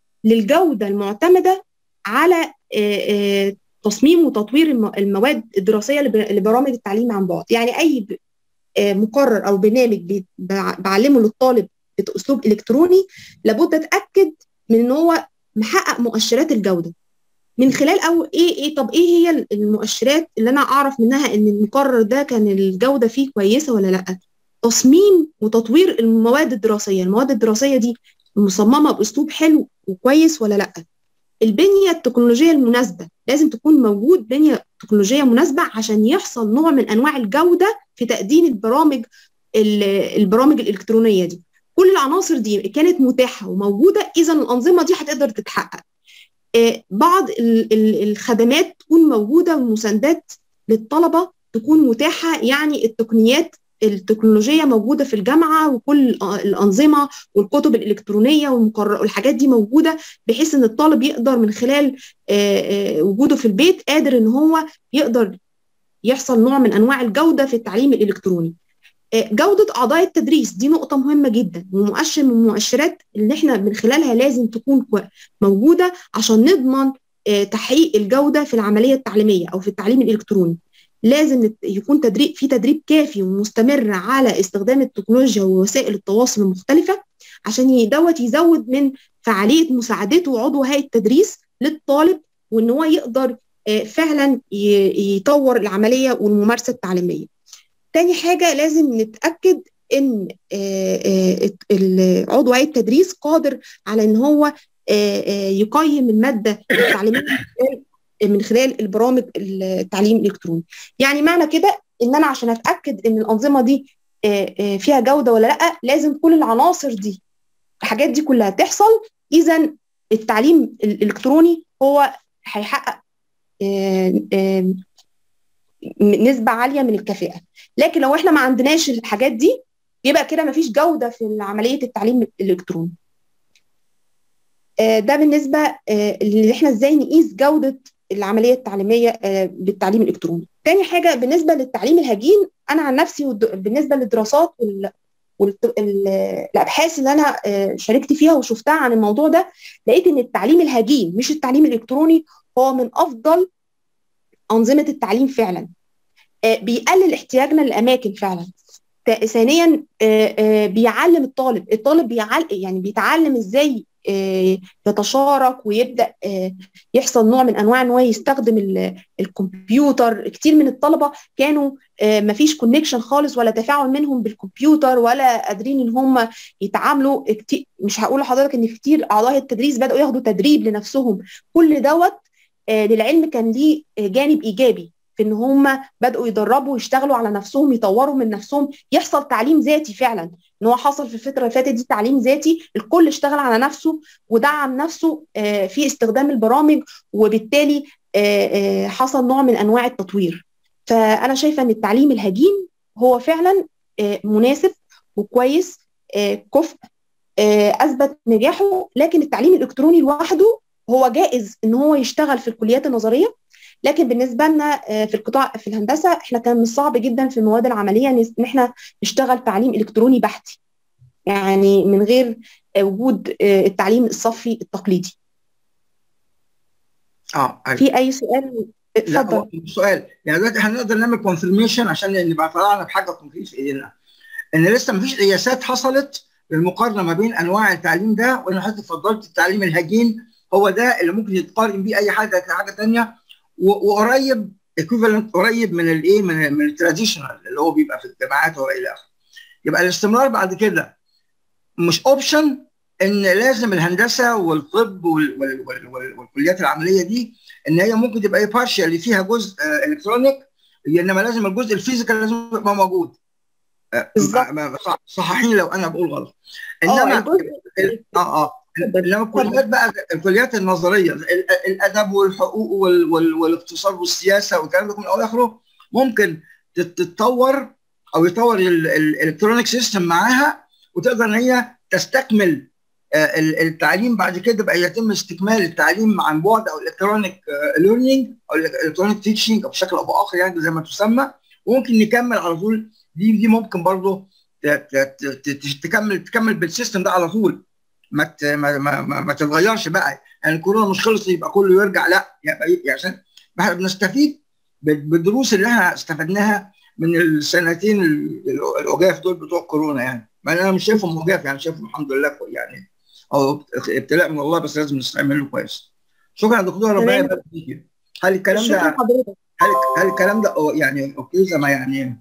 للجودة المعتمدة على آه آه تصميم وتطوير الم- المواد الدراسية لب- لبرامج التعليم عن بعد يعني أي ب- آه مقرر أو برنامج بي- بع- بعلمه للطالب باسلوب الكتروني لابد اتاكد من ان هو محقق مؤشرات الجوده من خلال او ايه ايه طب ايه هي المؤشرات اللي انا اعرف منها ان المقرر ده كان الجوده فيه كويسه ولا لا تصميم وتطوير المواد الدراسيه المواد الدراسيه دي مصممه باسلوب حلو وكويس ولا لا البنيه التكنولوجيه المناسبه لازم تكون موجود بنيه تكنولوجيه مناسبه عشان يحصل نوع من انواع الجوده في تقديم البرامج ال- البرامج الالكترونيه دي كل العناصر دي كانت متاحه وموجوده اذا الانظمه دي هتقدر تتحقق آه، بعض ال- ال- الخدمات تكون موجوده والمساندات للطلبه تكون متاحه يعني التقنيات التكنولوجيه موجوده في الجامعه وكل الأ- الانظمه والكتب الالكترونيه والمقرر والحاجات دي موجوده بحيث ان الطالب يقدر من خلال آه، آه، وجوده في البيت قادر ان هو يقدر يحصل نوع من انواع الجوده في التعليم الالكتروني آه، جودة أعضاء التدريس دي نقطة مهمة جدا ومؤشر من المؤشرات اللي احنا من خلالها لازم تكون كو- موجودة عشان نضمن آه، تحقيق الجودة في العملية التعليمية أو في التعليم الإلكتروني لازم نت- يكون تدريب في تدريب كافي ومستمر على استخدام التكنولوجيا ووسائل التواصل المختلفة عشان ي- دوت يزود من فعالية مساعدته عضو هيئة التدريس للطالب وإن هو يقدر آه، فعلا ي- يطور العملية والممارسة التعليمية تاني حاجة لازم نتأكد إن آه، آه، ال- عضو هيئة التدريس قادر على إن هو آه، آه، يقيم المادة التعليمية من خلال- من خلال البرامج التعليم الإلكتروني يعني معنى كده ان انا عشان اتاكد ان الانظمه دي آه، آه، فيها جوده ولا لا لازم كل العناصر دي الحاجات دي كلها تحصل اذا التعليم الالكتروني هو هيحقق آه، آه، نسبه عاليه من الكفاءه لكن لو احنا ما عندناش الحاجات دي يبقى كده ما فيش جوده في عمليه التعليم الالكتروني آه، ده بالنسبه آه، اللي احنا ازاي نقيس جوده العمليه التعليميه آه، بالتعليم الالكتروني تاني حاجه بالنسبه للتعليم الهجين انا عن نفسي والد- بالنسبه للدراسات وال والابحاث اللي انا آه، شاركت فيها وشفتها عن الموضوع ده لقيت ان التعليم الهجين مش التعليم الالكتروني هو من افضل انظمه التعليم فعلا آه، بيقلل احتياجنا للاماكن فعلا تا- ثانيا آه، آه، بيعلم الطالب الطالب بيعل يعني بيتعلم ازاي آه، يتشارك ويبدا آه، يحصل نوع من انواع ان هو يستخدم ال- الكمبيوتر كتير من الطلبه كانوا آه، مفيش كونكشن خالص ولا تفاعل منهم بالكمبيوتر ولا قادرين ان هم يتعاملوا كتير مش هقول لحضرتك ان كتير اعضاء التدريس بداوا ياخدوا تدريب لنفسهم كل دوت آه، للعلم كان ليه آه، جانب ايجابي في ان هم بداوا يدربوا ويشتغلوا على نفسهم يطوروا من نفسهم يحصل تعليم ذاتي فعلا ان هو حصل في الفتره اللي فاتت دي تعليم ذاتي الكل اشتغل على نفسه ودعم نفسه آه، في استخدام البرامج وبالتالي آه، آه، حصل نوع من انواع التطوير فانا شايفه ان التعليم الهجين هو فعلا آه، مناسب وكويس آه، كفء آه، اثبت نجاحه لكن التعليم الالكتروني لوحده هو جائز ان هو يشتغل في الكليات النظريه لكن بالنسبه لنا آه، في القطاع في الهندسه احنا كان من الصعب جدا في المواد العمليه ان إن احنا نشتغل تعليم الكتروني بحتي يعني من غير آه، وجود آه، التعليم الصفي التقليدي اه أيوة. في اي سؤال لا اتفضل هو سؤال يعني دلوقتي هنقدر نعمل كونفirmation عشان نبقى طلعنا بحاجه كونكريت في ايدينا ان لسه مفيش قياسات حصلت للمقارنه ما بين انواع التعليم ده وانا حضرتك فضلت التعليم الهجين هو ده اللي ممكن يتقارن بيه اي حاجه حاجه ثانيه وقريب equivalent قريب من الايه من من التراديشنال اللي هو بيبقى في الجامعات والى اخره يبقى الاستمرار بعد كده مش اوبشن ان لازم الهندسه والطب وال وال وال وال والكليات العمليه دي ان هي ممكن تبقى ايه بارشال فيها جزء الكترونيك انما لازم الجزء الفيزيكال لازم يبقى موجود آه، بالظبط. ما- ما- صح- صححيني لو انا بقول غلط اه انما الجزء اه اه انما الكليات بقى الكليات النظريه ال- الادب والحقوق وال وال والاقتصاد والسياسه والكلام ده كله الى اخره ممكن تت- تتطور او يطور الالكترونيك سيستم معاها وتقدر ان هي تستكمل آه، ال- التعليم بعد كده بقى يتم استكمال التعليم عن بعد او الالكترونيك ليرنينج او الالكترونيك تيتشنج او بشكل او باخر يعني زي ما تسمى وممكن نكمل على طول دي دي ممكن برضه ت- ت- ت- ت- تكمل تكمل بالسيستم ده على طول ما ت- ما ما, ما, ما تتغيرش بقى يعني الكورونا مش خلصت يبقى كله يرجع لا يبقى يعني عشان احنا بنستفيد بال- بالدروس اللي احنا استفدناها من السنتين ال- العجاف دول بتوع كورونا يعني ما انا مش شايفهم عجاف يعني شايفهم الحمد لله كوي- يعني او ابتلاء من الله بس لازم نستعمله كويس شكرا يا دكتور ربنا تمام. يبارك فيك هل الكلام شكرا ده حضرتك هل هل الكلام ده أو يعني اوكي زي ما يعني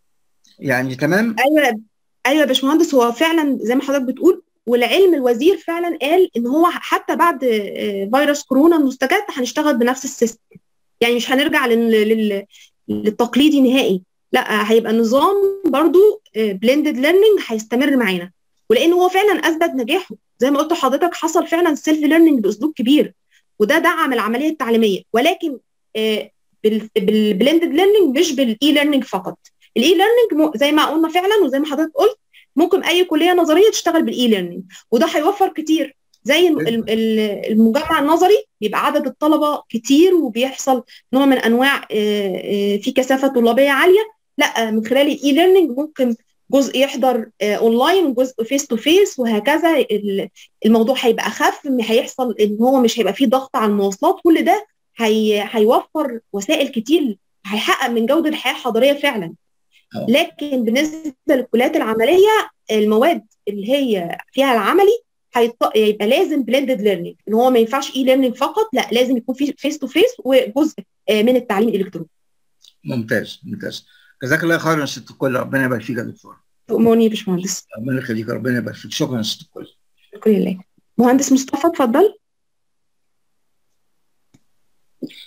يعني تمام ايوه ايوه يا باشمهندس هو فعلا زي ما حضرتك بتقول والعلم الوزير فعلا قال ان هو حتى بعد آه، فيروس كورونا المستجد هنشتغل بنفس السيستم يعني مش هنرجع لل... لل... للتقليدي نهائي لا هيبقى نظام برضو بلندد ليرنينج هيستمر معانا ولان هو فعلا اثبت نجاحه زي ما قلت لحضرتك حصل فعلا سيلف ليرنينج باسلوب كبير وده دعم العمليه التعليميه ولكن آه، بال- بالبلندد ليرنينج مش بالاي ليرنينج فقط الاي ليرنينج زي ما قلنا فعلا وزي ما حضرتك قلت ممكن اي كليه نظريه تشتغل بالاي ليرنينج وده هيوفر كتير زي الم- الم- ال- المجمع النظري بيبقى عدد الطلبه كتير وبيحصل نوع من انواع آه، آه، في كثافه طلابيه عاليه لا من خلال الاي ليرنينج ممكن جزء يحضر آه، اونلاين وجزء فيس تو فيس وهكذا ال- الموضوع هيبقى اخف م- هيحصل ان هو مش هيبقى فيه ضغط على المواصلات كل ده هي هيوفر وسائل كتير هيحقق من جوده الحياه الحضريه فعلا أه. لكن بالنسبه للكليات العمليه المواد اللي هي فيها العملي هيط- يبقى لازم بلندد ليرنينج ان هو ما ينفعش اي ليرنينج فقط لا لازم يكون في فيس تو فيس وجزء آه، من التعليم الالكتروني ممتاز ممتاز جزاك الله خيرا يا ست الكل ربنا يبارك فيك يا دكتور تؤمرني يا باشمهندس ربنا يخليك ربنا يبارك فيك شكرا يا ست الكل شكرا لله مهندس مصطفى اتفضل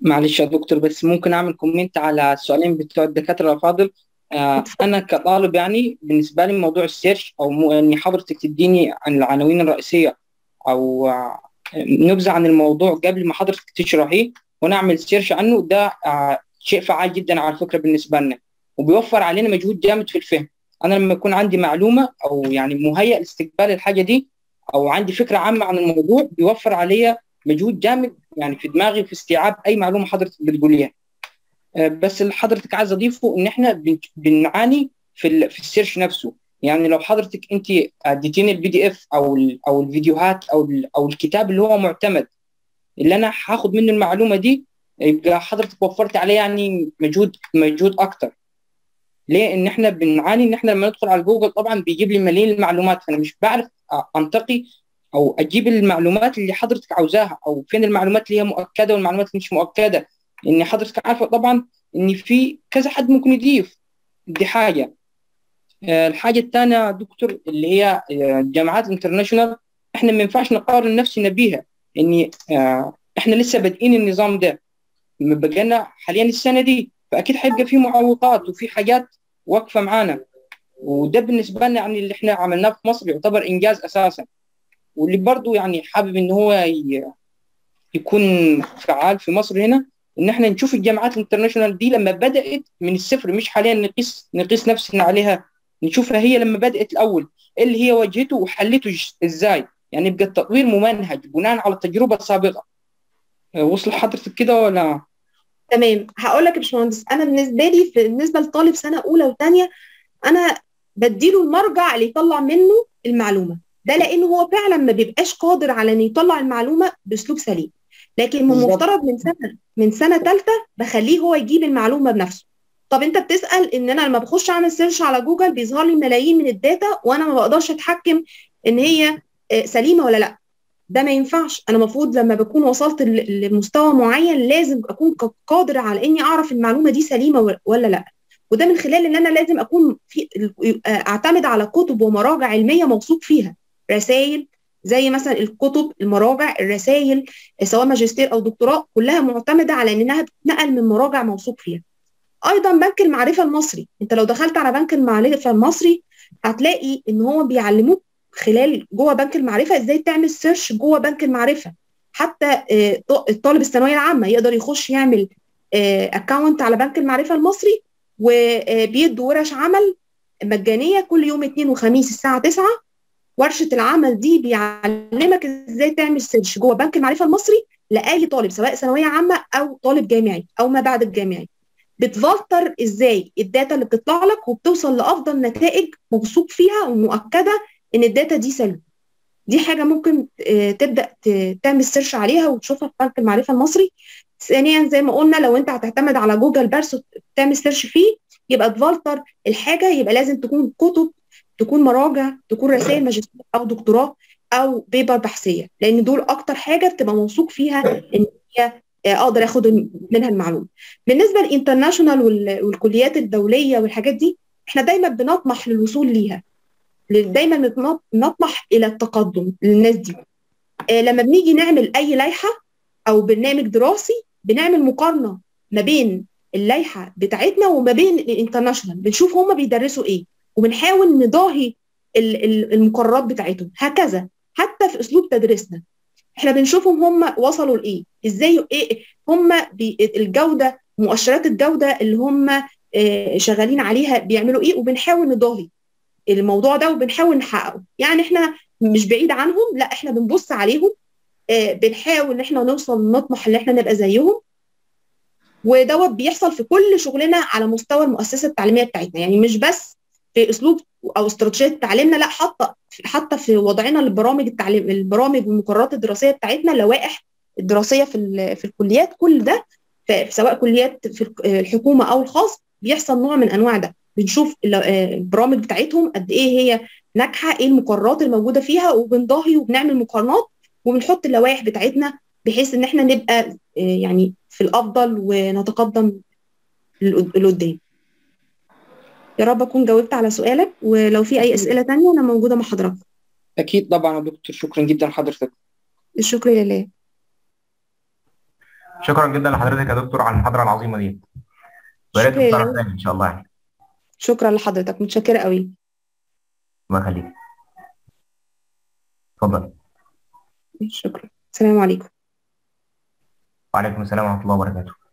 معلش يا دكتور بس ممكن اعمل كومنت على السؤالين بتوع الدكاتره الافاضل آه انا كطالب يعني بالنسبه لي موضوع السيرش او مو اني حضرتك تديني عن العناوين الرئيسيه او آه نبذه عن الموضوع قبل ما حضرتك تشرحيه وانا اعمل سيرش عنه ده آه شيء فعال جدا على فكره بالنسبه لنا وبيوفر علينا مجهود جامد في الفهم انا لما يكون عندي معلومه او يعني مهيئ لاستقبال الحاجه دي او عندي فكره عامه عن الموضوع بيوفر عليا مجهود جامد يعني في دماغي في استيعاب اي معلومه حضرتك بتقوليها آه، بس اللي حضرتك عايز اضيفه ان احنا بن- بنعاني في ال- في السيرش نفسه يعني لو حضرتك انت اديتيني البي دي اف او ال- او الفيديوهات او ال- او الكتاب اللي هو معتمد اللي انا هاخد منه المعلومه دي يبقى حضرتك وفرت عليه يعني مجهود مجهود اكتر ليه ان احنا بنعاني ان احنا لما ندخل على جوجل طبعا بيجيب لي ملايين المعلومات فانا مش بعرف انتقي او اجيب المعلومات اللي حضرتك عاوزاها او فين المعلومات اللي هي مؤكده والمعلومات اللي مش مؤكده ان حضرتك عارفه طبعا ان في كذا حد ممكن يضيف دي حاجه آه، الحاجه الثانيه يا دكتور اللي هي آه، الجامعات الانترناشونال احنا ما ينفعش نقارن نفسنا بيها اني آه، احنا لسه بادئين النظام ده بقينا حاليا السنه دي فاكيد هيبقى في معوقات وفي حاجات واقفه معانا وده بالنسبه لنا يعني اللي احنا عملناه في مصر يعتبر انجاز اساسا واللي برضه يعني حابب ان هو ي- يكون فعال في مصر هنا ان احنا نشوف الجامعات الانترناشونال دي لما بدات من الصفر مش حاليا نقيس نقيس نفسنا عليها نشوفها هي لما بدات الاول إيه اللي هي واجهته وحلته ج- ازاي يعني يبقى التطوير ممنهج بناء على التجربه السابقه أه، وصل حضرتك كده ولا تمام هقول لك يا باشمهندس انا بالنسبه لي في- بالنسبه لطالب سنه اولى وثانيه انا بديله المرجع اللي يطلع منه المعلومه ده لانه هو فعلا ما بيبقاش قادر على انه يطلع المعلومه باسلوب سليم لكن من بالظبط. مفترض من سنه من سنه ثالثه بخليه هو يجيب المعلومه بنفسه طب انت بتسال ان انا لما بخش اعمل سيرش على جوجل بيظهر لي ملايين من الداتا وانا ما بقدرش اتحكم ان هي آه، سليمه ولا لا ده ما ينفعش انا المفروض لما بكون وصلت ل- لمستوى معين لازم اكون ق- قادر على اني اعرف المعلومه دي سليمه و- ولا لا وده من خلال ان انا لازم اكون في آه، اعتمد على كتب ومراجع علميه موثوق فيها رسائل زي مثلا الكتب المراجع الرسائل سواء ماجستير او دكتوراه كلها معتمده على انها بتتنقل من مراجع موثوق فيها ايضا بنك المعرفه المصري انت لو دخلت على بنك المعرفه المصري هتلاقي ان هو بيعلموك خلال جوه بنك المعرفه ازاي تعمل سيرش جوه بنك المعرفه حتى آه، ط- الطالب الثانويه العامه يقدر يخش يعمل اكونت على بنك المعرفه المصري وبيدوا ورش عمل مجانيه كل يوم اثنين وخميس الساعه 9 ورشه العمل دي بيعلمك ازاي تعمل سيرش جوه بنك المعرفه المصري لاي طالب سواء ثانويه عامه او طالب جامعي او ما بعد الجامعي بتفلتر ازاي الداتا اللي بتطلع لك وبتوصل لافضل نتائج موثوق فيها ومؤكده ان الداتا دي سليمه دي حاجه ممكن آه، تبدا ت- تعمل سيرش عليها وتشوفها في بنك المعرفه المصري ثانيا زي ما قلنا لو انت هتعتمد على جوجل بس وتعمل سيرش فيه يبقى تفلتر الحاجه يبقى لازم تكون كتب تكون مراجع تكون رسائل ماجستير او دكتوراه او بيبر بحثيه لان دول اكتر حاجه بتبقى موثوق فيها ان هي آه، اقدر اخد منها المعلومه بالنسبه للانترناشونال وال- والكليات الدوليه والحاجات دي احنا دايما بنطمح للوصول ليها دايما بنطمح- بنطمح الى التقدم للناس دي آه، لما بنيجي نعمل اي لائحه او برنامج دراسي بنعمل مقارنه ما بين اللائحه بتاعتنا وما بين الانترناشونال بنشوف هما بيدرسوا ايه وبنحاول نضاهي ال- ال- المقررات بتاعتهم هكذا حتى في اسلوب تدريسنا احنا بنشوفهم هم وصلوا لايه ازاي ايه هم بي الجوده مؤشرات الجوده اللي هم آه، شغالين عليها بيعملوا ايه وبنحاول نضاهي الموضوع ده وبنحاول نحققه يعني احنا مش بعيد عنهم لا احنا بنبص عليهم آه، بنحاول ان احنا نوصل نطمح ان احنا نبقى زيهم ودوت بيحصل في كل شغلنا على مستوى المؤسسه التعليميه بتاعتنا يعني مش بس في اسلوب او استراتيجيه تعليمنا لا حتى حتى في وضعنا للبرامج التعليم البرامج والمقررات الدراسيه بتاعتنا اللوائح الدراسيه في ال- في الكليات كل ده في- سواء كليات في الك- الحكومه او الخاص بيحصل نوع من انواع ده بنشوف ال- آه، البرامج بتاعتهم قد ايه هي ناجحه ايه المقررات الموجوده فيها وبنضاهي وبنعمل مقارنات وبنحط اللوائح بتاعتنا بحيث ان احنا نبقى آه، يعني في الافضل ونتقدم للقد- لقدام يا رب اكون جاوبت على سؤالك ولو في اي اسئله تانية انا موجوده مع حضرتك اكيد طبعا يا دكتور شكرا جدا لحضرتك الشكر لله شكرا جدا لحضرتك يا دكتور على المحاضره العظيمه دي ويا ريت شكرا تتكرر يا تاني ان شاء الله يعني شكرا لحضرتك متشكرة قوي الله يخليك اتفضل شكرا السلام عليكم وعليكم السلام ورحمه الله وبركاته